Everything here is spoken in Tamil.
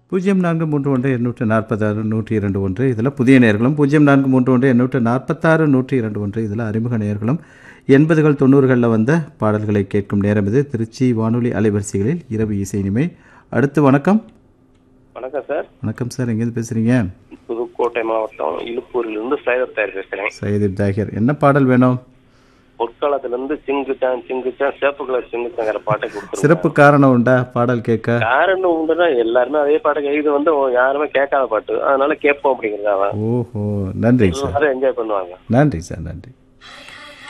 பூஜ்ஜியம் நான்கு மூன்று ஒன்று எண்ணூற்று நாற்பத்தாறு நூற்றி இரண்டு ஒன்று இதில் புதிய நேர்களும் பூஜ்ஜியம் நான்கு மூன்று ஒன்று எண்ணூற்று நாற்பத்தாறு நூற்றி இரண்டு ஒன்று இதில் அறிமுக நேர்களும் எண்பதுகள் தொண்ணூறுகளில் வந்த பாடல்களை கேட்கும் நேரம் இது திருச்சி வானொலி அலைவரிசைகளில் இரவு இசை இனிமை அடுத்து வணக்கம் வணக்கம் சார் வணக்கம் சார் எங்கேருந்து பேசுகிறீங்க புதுக்கோட்டை மாவட்டம் இழுப்பூரிலிருந்து சைதர் தயார் பேசுறேன் சையதிப் தாகிர் என்ன பாடல் வேணும் பொற்காலத்துல இருந்து சிங்குச்சான் சிங்குச்சான் சேப்பு கலர் சிங்குச்சாங்கிற பாட்டை கொடுத்துருக்கோம் சிறப்பு காரணம் உண்டா பாடல் கேட்க காரணம் உண்டுன்னா எல்லாருமே அதே பாட்டு இது வந்து யாருமே கேட்காத பாட்டு அதனால கேட்போம் அப்படிங்கிறது அவன் ஓஹோ நன்றி சார் எல்லாரும் என்ஜாய் பண்ணுவாங்க நன்றி சார் நன்றி